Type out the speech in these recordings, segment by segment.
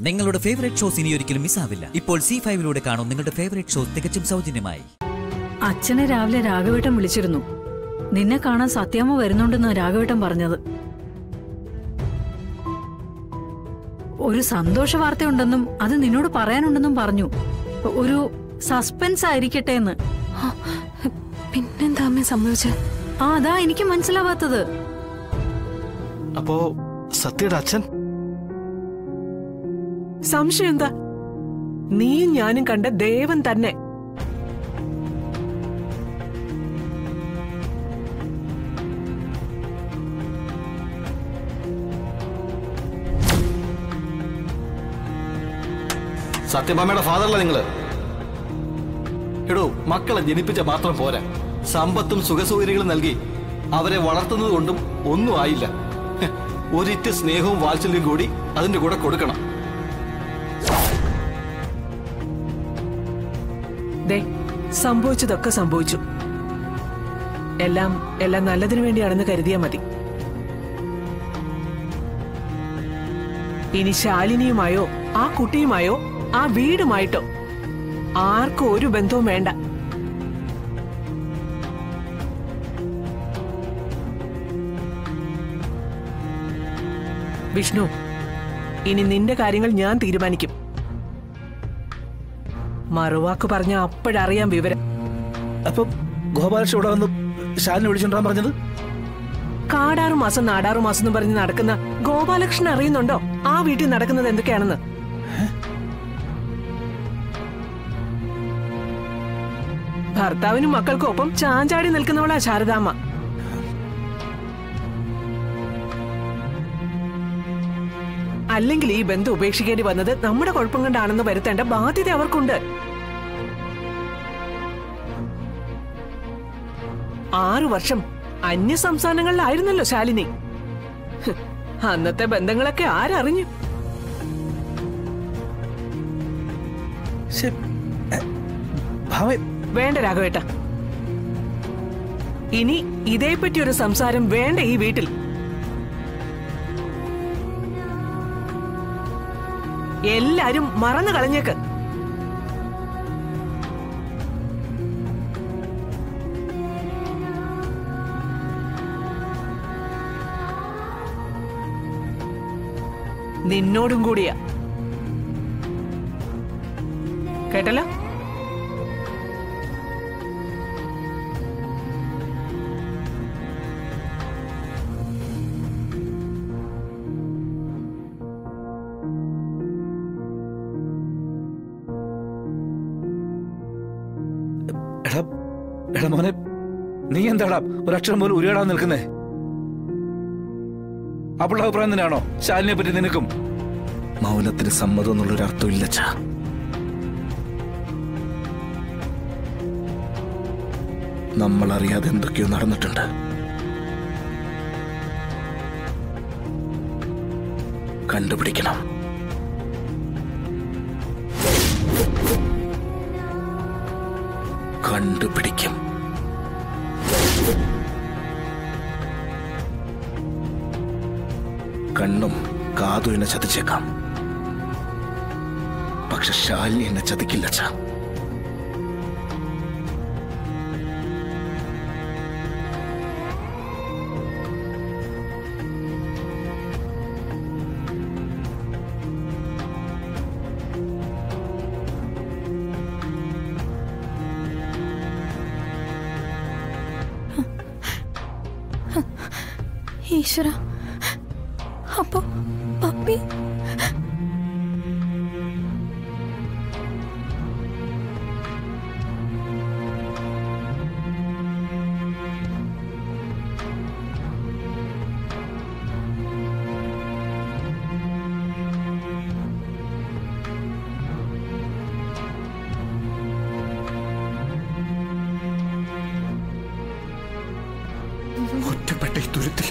നിങ്ങളുടെ favourite shows ഇനി ഒരിക്കലും മിസ്സാവില്ല ഇപ്പോൾ സി ഫൈവിലൂടെ കാണും നിങ്ങളുടെ ഫേവറേറ്റ് ഷോസ് തികച്ചും സൗജന്യമായി അച്ഛനെ രാവിലെ രാഘവേട്ടൻ വിളിച്ചിരുന്നു നിന്നെ കാണാൻ സത്യാമ്മ വരുന്നുണ്ടെന്ന് രാഘവേട്ടൻ പറഞ്ഞത് ഒരു സന്തോഷ വാർത്തയുണ്ടെന്നും അത് നിന്നോട് പറയാനുണ്ടെന്നും പറഞ്ഞു ഒരു സസ്പെൻസ് ആയിരിക്കട്ടെ എന്ന് പിന്നെന്താ അമ്മ സംഭവിച്ചത് ആ അതാ എനിക്ക് മനസ്സിലാവാത്തത് അപ്പോ സത്യയുടെ അച്ഛൻ സംശയം എന്താ നീയും ഞാനും കണ്ട ദേവൻ തന്നെ സത്യഭാമയുടെ ഫാദറല്ല നിങ്ങള് എടോ മക്കളെ ജനിപ്പിച്ച മാത്രം പോരാ സമ്പത്തും സുഖസൗകര്യങ്ങളും നൽകി അവരെ വളർത്തുന്നത് കൊണ്ടും ഒന്നും ആയില്ല ഹ്, ഒരിറ്റ് സ്നേഹവും വാത്സല്യവും കൂടി അതിന്റെ കൂടെ കൊടുക്കണം ദേ സംഭവിച്ചതൊക്കെ സംഭവിച്ചു എല്ലാം എല്ലാം നല്ലതിനു വേണ്ടിയാണെന്ന് കരുതിയാ മതി ഇനി ശാലിനിയുമായോ ആ കുട്ടിയുമായോ ആ വീടുമായിട്ടോ ആർക്കും ഒരു ബന്ധവും വേണ്ട വിഷ്ണു ഇനി നിന്റെ കാര്യങ്ങൾ ഞാൻ തീരുമാനിക്കും മറുവാക്ക് പറഞ്ഞ അപ്പോഴറിയാം വിവരം അപ്പൊ ഗോപാലകൃഷ്ണൻ ഇവിടെ വന്ന് ശാലിനെ വിളിച്ചോണ്ടാൻ പറഞ്ഞത് കാടാറു മാസം നാടാറു മാസം എന്ന് പറഞ്ഞ് നടക്കുന്ന ഗോപാലകൃഷ്ണൻ അറിയുന്നുണ്ടോ ആ വീട്ടിൽ നടക്കുന്നത് എന്തൊക്കെയാണെന്ന് ഭർത്താവിനും മക്കൾക്കും ഒപ്പം ചാഞ്ചാടി നിൽക്കുന്നവളാ ശാരദാമ്മ അല്ലെങ്കിൽ ഈ ബന്ധം ഉപേക്ഷിക്കേണ്ടി വന്നത് നമ്മുടെ കുഴപ്പം കൊണ്ടാണെന്ന് വരുത്തേണ്ട ബാധ്യത അവർക്കുണ്ട് ആറു വർഷം അന്യ സംസ്ഥാനങ്ങളിലായിരുന്നല്ലോ ശാലിനി ഹ്, അന്നത്തെ ബന്ധങ്ങളൊക്കെ ആരറിഞ്ഞു ശ്ശെ, എ, ഭാവേ വേണ്ട രാഘവേട്ട ഇനി ഇതേപ്പറ്റി ഒരു സംസാരം വേണ്ട ഈ വീട്ടിൽ എല്ലാരും മറന്നു കളഞ്ഞേക്ക് നിന്നോടും കൂടിയാ കേട്ടല്ലോ എടാ എടാ മോനെ നീ എന്താടാ ഒരക്ഷരം പോലും ഉരുടാൻ നിൽക്കുന്നേ അവളുടെ അഭിപ്രായം തന്നെയാണോ ശാലിനെ പറ്റി നിനക്കും മൗനത്തിന് സമ്മതം എന്നുള്ളൊരു അർത്ഥം ഇല്ല ചാ നമ്മൾ അറിയാതെ എന്തൊക്കെയോ നടന്നിട്ടുണ്ട് കണ്ടുപിടിക്കണം കണ്ടുപിടിക്കും കണ്ണും കാതും എന്നെ ചതിച്ചേക്കാം പക്ഷെ ശാലിനി എന്നെ ചതിക്കില്ല ചാ ഈശ്വര അപ്പൊ പപ്പി ഒറ്റപ്പെട്ട ഈ തുരുത്തിൽ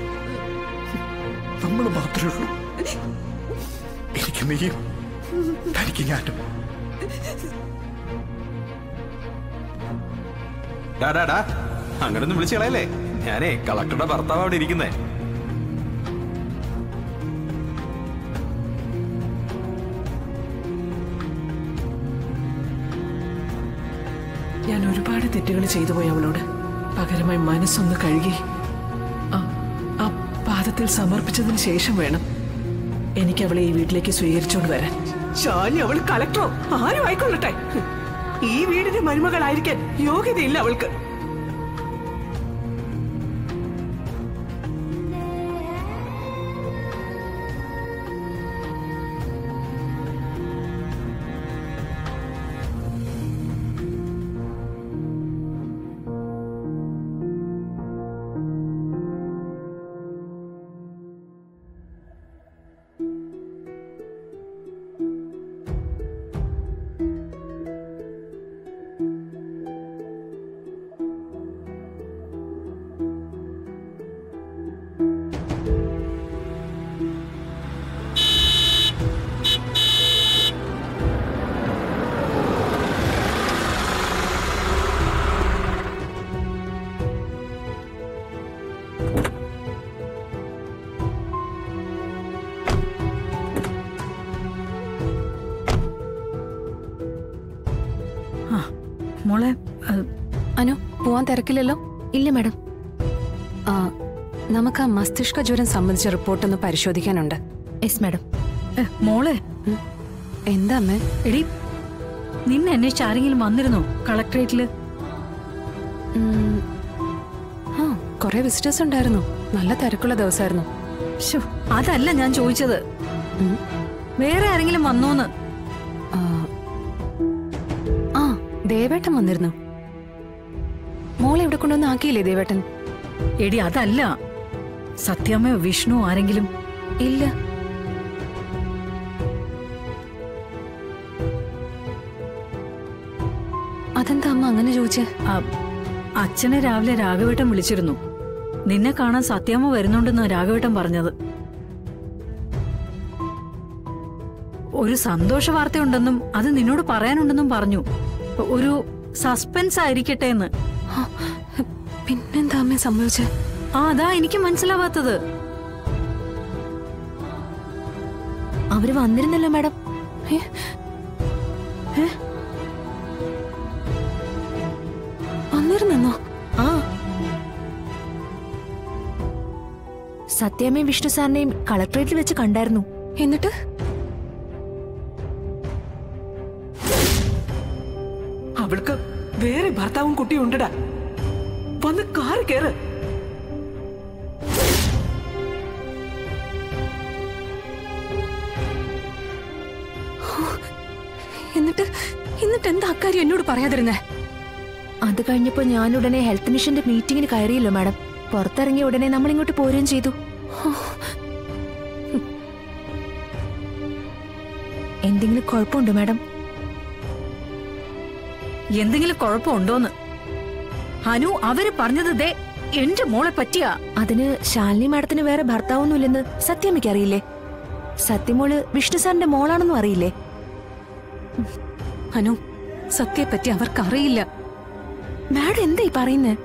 നമ്മൾ മാത്രമേ ഉള്ളൂ എനിക്ക് നീയും തനിക്ക് ഞാനും ഡാ ഡാ ഡാ അങ്ങനൊന്നും വിളിച്ചു കളയല്ലേ ഞാനേ കളക്ടറുടെ ഭർത്താവ് അവിടെ ഇരിക്കുന്നേ ഒരുപാട് തെറ്റുകൾ ചെയ്തു പോയി അവളോട് പകരമായി മനസ്സൊന്ന് കഴുകി ആ- ആ പാദത്തിൽ സമർപ്പിച്ചതിന് ശേഷം വേണം എനിക്ക് അവളെ ഈ വീട്ടിലേക്ക് സ്വീകരിച്ചോണ്ട് വരാൻ ഷാനി അവൾ കളക്ടറോ ആരും ആയിക്കൊള്ളട്ടെ ഈ വീടിന്റെ മരുമകളായിരിക്കാൻ യോഗ്യതയില്ല അവൾക്ക് ആ മോളെ അത് അനു പോവാൻ തിരക്കില്ലല്ലോ ഇല്ല മാഡം ആ നമുക്ക് ആ മസ്തിഷ്ക ജ്വരം സംബന്ധിച്ച റിപ്പോർട്ട് ഒന്ന് പരിശോധിക്കാനുണ്ട് യെസ് മാഡം ഏ, മോളെ എന്താ അമ്മേ എടി നിന്നെ അന്വേഷിച്ച് ആരെങ്കിലും വന്നിരുന്നോ കളക്ടറേറ്റില് ഉം, ആ കുറെ വിസിറ്റേഴ്സ് ഉണ്ടായിരുന്നു നല്ല തിരക്കുള്ള ദിവസമായിരുന്നു ശ്ശോ, അതല്ല ഞാൻ ചോദിച്ചത് ഉം. വേറെ ആരെങ്കിലും വന്നോന്ന് ആ, ആ ദേവേട്ടൻ വന്നിരുന്നു മോളെ ഇവിടെ കൊണ്ടുവന്ന് ആക്കിയില്ലേ ദേവേട്ടൻ എടി അതല്ല സത്യാമ്മയോ വിഷ്ണു ആരെങ്കിലും ഇല്ല അതെന്താ അമ്മ അങ്ങനെ ചോദിച്ചേ ആ, അച്ഛനെ രാവിലെ രാഘവേട്ടൻ വിളിച്ചിരുന്നു നിന്നെ കാണാൻ സത്യാമ്മ വരുന്നുണ്ടെന്നാ രാഘവേട്ടൻ പറഞ്ഞത് ഒരു സന്തോഷ വാർത്തയുണ്ടെന്നും അത് നിന്നോട് പറയാനുണ്ടെന്നും പറഞ്ഞു ഒരു സസ്പെൻസ് ആയിരിക്കട്ടെ എന്ന് ആ, പിന്നെന്താ അമ്മ സംഭവിച്ചേ ആ അതാ എനിക്ക് മനസ്സിലാവാത്തത് അവര് വന്നിരുന്നല്ലോ മാഡം വന്നിരുന്നോ ആ സത്യാമ്മയും വിഷ്ണു സാറിനെയും കളക്ടറേറ്റിൽ വെച്ച് കണ്ടായിരുന്നു എന്നിട്ട് അവൾക്ക് വേറെ ഭർത്താവും കുട്ടിയും ഉണ്ടടാ വന്ന് കാറ് കേറ് എന്നിട്ട് എന്നിട്ട് എന്താ അക്കാര്യം എന്നോട് പറയാതിരുന്നേ അത് കഴിഞ്ഞപ്പോ ഞാൻ ഉടനെ ഹെൽത്ത് മിഷന്റെ മീറ്റിംഗിന് കയറിയല്ലോ മാഡം പുറത്തിറങ്ങിയ ഉടനെ നമ്മൾ ഇങ്ങോട്ട് പോരുകയും ചെയ്തു എന്തെങ്കിലും കുഴപ്പമുണ്ടോ മാഡം എന്തെങ്കിലും കുഴപ്പമുണ്ടോന്ന് ഹനു അവര് പറഞ്ഞത് ദേ എന്റെ മോളെ പറ്റിയാ അതിന് ശാലിനി മാഡത്തിന് വേറെ ഭർത്താവൊന്നുമില്ലെന്ന് സത്യാമ്മയ്ക്ക് അറിയില്ലേ സത്യമോള് വിഷ്ണു സാറിന്റെ മോളാണെന്നും അറിയില്ലേ അനു സത്യയെപ്പറ്റി അവർക്ക് അറിയില്ല മാഡം എന്താ ഈ പറയുന്നേ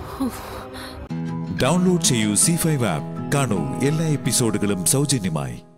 ഡൗൺലോഡ് ചെയ്യൂ സി ഫൈവ് ആപ്പ് കാണൂ എല്ലാ എപ്പിസോഡുകളും സൗജന്യമായി